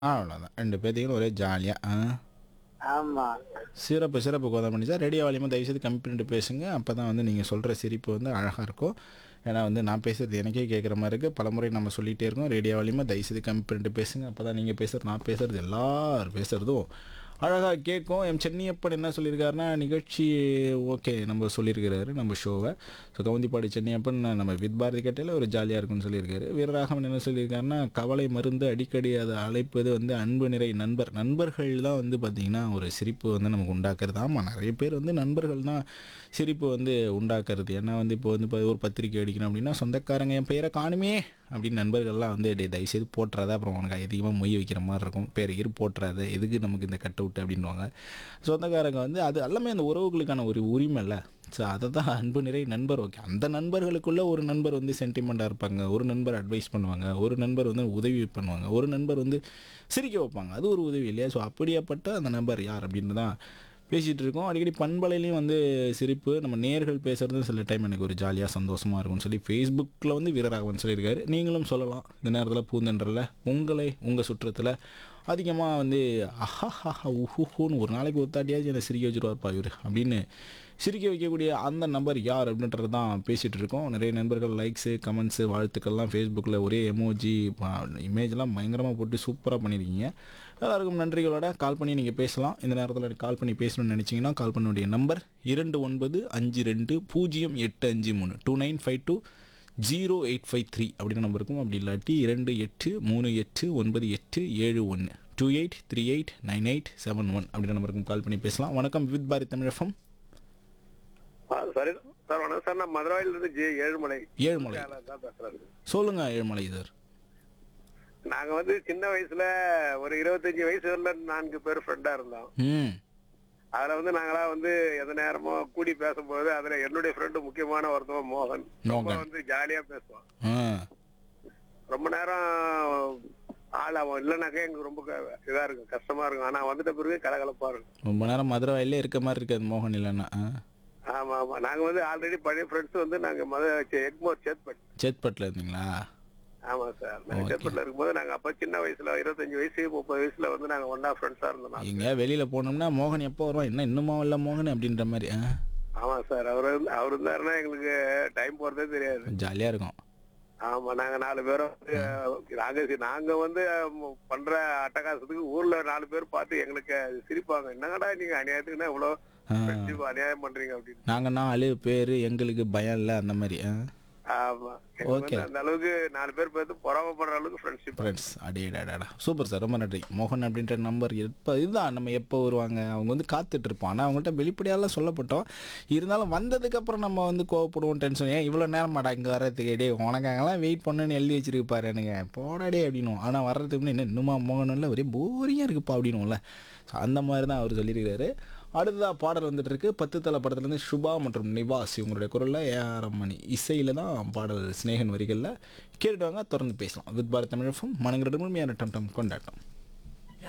அவ்வளோதான் ரெண்டு பேர்த்தையும் ஒரே ஜாலியாக ஆ ஆமா சிறப்பு சிறப்பு கோதமணி சார் ரேடியோ வாலியமாக தயவுசெய்து கம்மி பண்ணிட்டு பேசுங்க அப்போ தான் வந்து நீங்கள் சொல்கிற சிரிப்பு வந்து அழகாக இருக்கும் ஏன்னா வந்து நான் பேசுகிறது எனக்கே கேட்குற மாதிரி இருக்குது பலமுறை நம்ம சொல்லிகிட்டே இருக்கோம் ரேடியோ வாலியமாக தயவுசெய்து கம்மி பண்ணிட்டு பேசுங்க அப்போ தான் நீங்கள் பேசுகிறது நான் பேசுகிறது எல்லாரும் பேசுகிறதும் அழகாக கேட்கும் எம் சென்னியப்பன் என்ன சொல்லியிருக்காருன்னா நிகழ்ச்சி ஓகே நம்ம சொல்லியிருக்கிறாரு நம்ம ஷோவை ஸோ கவுந்திப்பாடி சென்னியப்பன் நம்ம வித் பாரதி கேட்டையில் ஒரு ஜாலியாக இருக்கும்னு சொல்லியிருக்காரு வீரராகவன் என்ன சொல்லியிருக்காருன்னா கவலை மருந்து அடிக்கடி அதை அழைப்பது வந்து அன்பு நிறை நண்பர் நண்பர்கள் தான் வந்து பார்த்திங்கன்னா ஒரு சிரிப்பு வந்து நமக்கு உண்டாக்குறது ஆமாம் நிறைய பேர் வந்து நண்பர்கள் தான் சிரிப்பு வந்து உண்டாக்குறது ஏன்னா வந்து இப்போ வந்து இப்போ ஒரு பத்திரிக்கை அடிக்கணும் அப்படின்னா சொந்தக்காரங்க என் பெயரை காணுமே அப்படின்னு நண்பர்கள்லாம் வந்து டே தயவுசெய்து போட்டுறாத அப்புறம் உனக்கு அதிகமாக மொய் வைக்கிற மாதிரி இருக்கும் பேர் இரு போட்டுறாத எதுக்கு நமக்கு இந்த கட் அவுட் அப்படின்வாங்க சொந்தக்காரங்க வந்து அது எல்லாமே அந்த உறவுகளுக்கான ஒரு உரிமை இல்லை ஸோ அதை தான் அன்பு நிறை நண்பர் ஓகே அந்த நண்பர்களுக்குள்ள ஒரு நண்பர் வந்து சென்டிமெண்ட்டாக இருப்பாங்க ஒரு நண்பர் அட்வைஸ் பண்ணுவாங்க ஒரு நண்பர் வந்து உதவி பண்ணுவாங்க ஒரு நண்பர் வந்து சிரிக்க வைப்பாங்க அது ஒரு உதவி இல்லையா ஸோ அப்படியாப்பட்ட அந்த நண்பர் யார் அப்படின்னு தான் பேசிகிட்டு இருக்கோம் அடிக்கடி பண்பலையிலையும் வந்து சிரிப்பு நம்ம நேர்கள் பேசுகிறது சில டைம் எனக்கு ஒரு ஜாலியாக சந்தோஷமாக இருக்கும்னு சொல்லி ஃபேஸ்புக்கில் வந்து வீரராகவன் சொல்லியிருக்காரு நீங்களும் சொல்லலாம் இந்த நேரத்தில் பூந்தென்றல உங்களை உங்கள் சுற்றத்தில் அதிகமாக வந்து அஹா உஹுன்னு ஒரு நாளைக்கு ஒத்தாட்டியாச்சும் என்னை சிரிக்க வச்சுருவார்ப்பா இவர் அப்படின்னு சிரிக்க வைக்கக்கூடிய அந்த நம்பர் யார் அப்படின்றது தான் பேசிகிட்டு இருக்கோம் நிறைய நண்பர்கள் லைக்ஸு கமெண்ட்ஸு வாழ்த்துக்கள்லாம் ஃபேஸ்புக்கில் ஒரே எமோஜி இமேஜ்லாம் பயங்கரமாக போட்டு சூப்பராக பண்ணியிருக்கீங்க எல்லாருக்கும் நன்றிகளோட கால் பண்ணி நீங்கள் பேசலாம் இந்த நேரத்தில் கால் பண்ணி பேசணும்னு நினச்சிங்கன்னா கால் பண்ண வேண்டிய நம்பர் இரண்டு ஒன்பது அஞ்சு ரெண்டு பூஜ்ஜியம் எட்டு அஞ்சு மூணு two nine five two zero eight five three அப்படின்னு நம்பர் இருக்கும் அப்படி இல்லாட்டி இரண்டு எட்டு மூணு எட்டு ஒன்பது எட்டு ஏழு ஒன்று two eight three eight nine eight seven one அப்படின்ற நம்பருக்கும் கால் பண்ணி பேசலாம் வணக்கம் வித் பாரதி தமிழகம் ஆ, சரி சார் வணக்கம் சார் நான் மதுரவாயில இருந்து ஜே ஏழுமலை ஏழுமலை தான் பேசுறேன் சொல்லுங்க ஏழுமலை சார் நாங்க வந்து சின்ன வயசுல ஒரு இருபத்தஞ்சு வயசு வரல நான்கு பேர் ஃப்ரெண்டா இருந்தோம் ம் அதுல வந்து நாங்களா வந்து எந்த நேரமும் கூடி பேசும்போது அதுல என்னுடைய ஃப்ரெண்டு முக்கியமான ஒருத்தவன் மோகன் ரொம்ப மோகன். வந்து ஜாலியா பேசுவான் ஆ ரொம்ப நேரம் ஆள் அவன் இல்லைனாக்கா எங்களுக்கு ரொம்ப க- இதா இருக்கும் கஷ்டமா இருக்கும் ஆனா வந்துட்ட பிறகு கலகலப்பா இருக்கும் ரொம்ப நேரம் மதுரை வயல்லே இருக்க மாதிரி இருக்காது மோகன் இல்லைன்னா ஆ ஆமா ஆமா நாங்க வந்து ஆல்ரெடி பழைய ஃப்ரெண்ட்ஸ் வந்து நாங்க மத எக்மோர் சேத்பட் சேத்பட்டில் இருந்தீங்களா ஆமா சார் நாங்க சேத்பட்ல இருக்கும்போது நாங்க அப்ப சின்ன வயசுல இருபத்தஞ்சு வயசு முப்பது வயசுல வந்து நாங்க ஒன்னா ஃப்ரெண்ட்ஸா இருந்தோம் நாங்க. எங்க வெளியில போனோம்னா மோகன் எப்போ வருவான் என்ன இன்னுமா இல்லை மோகன் அப்படின்ற மாதிரி ஆ ஆமா சார் அவர் வந்து- அவர் இருந்தாருன்னா எங்களுக்கு டைம் போறதே தெரியாது ஜாலியாக இருக்கும் ஆமா நாங்க நாலு பேரும் வந்து நாங்க சி- நாங்க வந்து அஹ், பண்ற அட்டகாசத்துக்கு ஊர்ல நாலு பேர் பார்த்து எங்களுக்கு சிரிப்பாங்க என்னங்கடா நீங்க அநியாயத்துக்குன்னா இவ்வளவு friendship அநியாயம் பண்றீங்க அப்படின்னு நாங்கள் நாலு பேர் எங்களுக்கு பயம் இல்லை அந்த மாதிரி ஆ ஆமா எங்களுக்கு Okay. வந்து அந்த அளவுக்கு நாலு பேர் பார்த்து பொறாமப்படுற அளவுக்கு ஃப்ரெண்ட்ஷிப் ஃப்ரெண்ட்ஸ் அடேடாடா சூப்பர் சார் ரொம்ப நன்றி மோகன் அப்படின்ற நம்பர் எப்போ இதுதான் நம்ம எப்போ வருவாங்க அவங்க வந்து காத்துட்டு இருப்போம் ஆனால் அவங்கள்ட்ட வெளிப்படையாலாம் சொல்லப்பட்டோம் இருந்தாலும் வந்ததுக்கப்புறம் நம்ம வந்து கோவப்படுவோம் டென்ஷன் ஏன் இவ்வளோ நேரம் மாட்டா இங்கே வர்றதுக்கு டே உனக்காகலாம் வெயிட் பண்ணுன்னு எழுதி வச்சிருக்கு பாரு எனக்கு போடாடே அப்படின்னும் ஆனால் வர்றதுக்கு முன்னாடி என்ன இன்னுமா மோகன் இல்லை ஒரே போரிங்காக இருக்குப்பா அப்படின்னும்ல ஸோ அந்த மாதிரி தான் அவர் சொல்லியிருக்காரு அடுத்ததாக பாடல் வந்துட்டு இருக்கு பத்து தலை படத்துலேருந்து சுபா மற்றும் நிவாஸ் இவங்களுடைய குரலில் ஏஆர் மணி இசையில் தான் பாடல் ஸ்நேகன் வரிகளில் கேட்டுட்டு வாங்க தொடர்ந்து பேசலாம் வித் பாரத் தமிழ் மனங்கிற முழுமையான டம் டம் கொண்டாட்டம்